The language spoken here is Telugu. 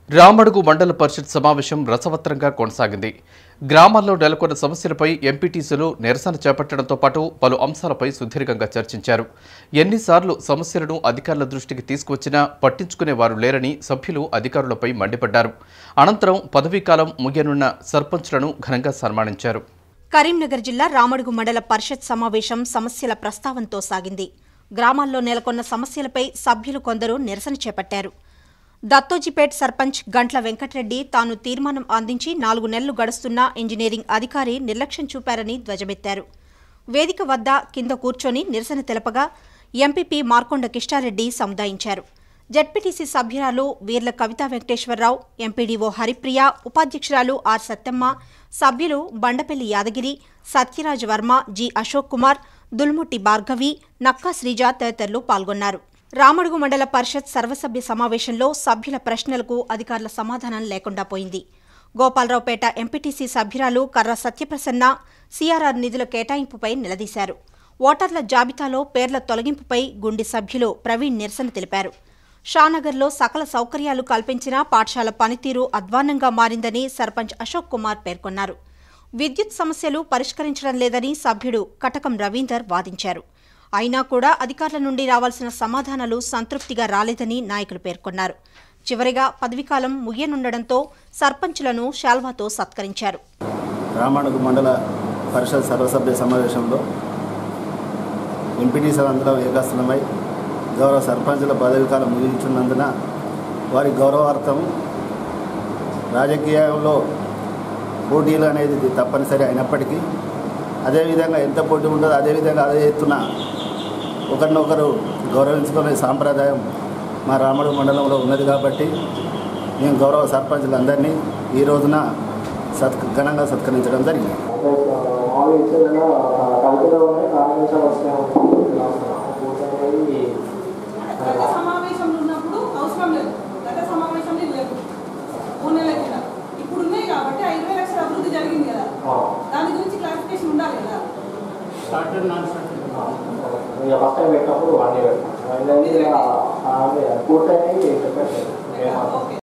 రామడుగు మండల పరిషత్ సమావేశం రసవత్తరంగా కొనసాగింది గ్రామాల్లో నెలకొన్న సమస్యలపై ఎంపీటీసీలు నిరసన చేపట్టడంతో పాటు పలు అంశాలపై సుదీర్ఘంగా చర్చించారు ఎన్నిసార్లు సమస్యలను అధికారుల దృష్టికి తీసుకువచ్చినా పట్టించుకునేవారు లేరని సభ్యులు అధికారులపై మండిపడ్డారు అనంతరం పదవీకాలం ముగియనున్న సర్పంచ్లను ఘనంగా సన్మానించారు కరీంనగర్ జిల్లా రామడుగు మండల పరిషత్ సమావేశం సమస్యల ప్రస్తావనతో సాగింది గ్రామాల్లో నెలకొన్న సమస్యలపై సభ్యులు కొందరు నిరసన చేపట్టారు దత్తోజిపేట్ సర్పంచ్ గంట్ల వెంకటరెడ్డి తాను తీర్మానం అందించి నాలుగు నెలలు గడుస్తున్నా ఇంజనీరింగ్ అధికారి నిర్లక్ష్యం చూపారని ధ్వజమెత్తారు వేదిక వద్ద కింద కూర్చొని నిరసన తెలపగా ఎంపీపీ మార్కొండ కిష్టారెడ్డి సముదాయించారు జడ్పీటీసీ సభ్యురాలు వీర్ల కవితా వెంకటేశ్వరరావు ఎంపీడీఓ హరిప్రియ ఉపాధ్యక్షురాలు ఆర్ సత్తెమ్మ సభ్యులు బండపల్లి యాదగిరి సత్యరాజ్ వర్మ జి అశోక్ కుమార్ దుల్ముట్టి భార్గవి నక్కా శ్రీజ తదితరులు పాల్గొన్నారు రామడుగు మండల పరిషత్ సర్వసభ్య సమావేశంలో సభ్యుల ప్రశ్నలకు అధికారుల సమాధానం లేకుండా పోయింది గోపాలరావుపేట ఎంపీటీసీ సభ్యురాలు కర్ర సత్యప్రసన్న సీఆర్ఆర్ నిధుల కేటాయింపుపై నిలదీశారు ఓటర్ల జాబితాలో పేర్ల తొలగింపుపై గుండి సభ్యులు ప్రవీణ్ నిరసన తెలిపారు షానగర్లో సకల సౌకర్యాలు కల్పించినా పాఠశాల పనితీరు అధ్వాన్నంగా మారిందని సర్పంచ్ అశోక్ కుమార్ పేర్కొన్నారు విద్యుత్ సమస్యలు పరిష్కరించడం లేదని సభ్యుడు కటకం రవీందర్ వాదించారు అయినా కూడా అధికారుల నుండి రావాల్సిన సమాధానాలు సంతృప్తిగా రాలేదని నాయకులు పేర్కొన్నారు చివరిగా పదవీకాలం ముగియనుండడంతో సర్పంచులను శాల్వాతో సత్కరించారు రామణుగు మండల పరిషత్ సర్వసభ్య సమావేశంలో ఎంపీటీసీలందరూ ఏకస్థలమై గౌరవ సర్పంచుల పదవీకాలం ముగించున్నందున వారి గౌరవార్థం రాజకీయంలో పోటీలు అనేది తప్పనిసరి అయినప్పటికీ అదేవిధంగా ఎంత పోటీ ఉంటుందో అదేవిధంగా అదే ఎత్తున ఒకరినొకరు గౌరవించుకునే సాంప్రదాయం మా రామడు మండలంలో ఉన్నది కాబట్టి మేము గౌరవ సర్పంచులందరినీ ఈ రోజున సత్ ఘనంగా సత్కరించడం జరిగింది మామూలు ఇచ్చేదైనా కవితలో ఉన్నాయి కాంగ్రెస్ వస్తాయి గత సమావేశంలో ఉన్నప్పుడు అవసరం లేదు గత సమావేశంలో ఇది లేదు మూడు నెలల కింద ఇప్పుడు ఉన్నాయి కాబట్టి ఆ ఇరవై లక్షల అభివృద్ధి జరిగింది కదా దాని గురించి క్లారిఫికేషన్ ఉండాలి కదా ఇక ఫస్ట్ టైం పెట్టినప్పుడు వన్ ఇయర్ పూర్తయినాయి చెప్పండి ఓకే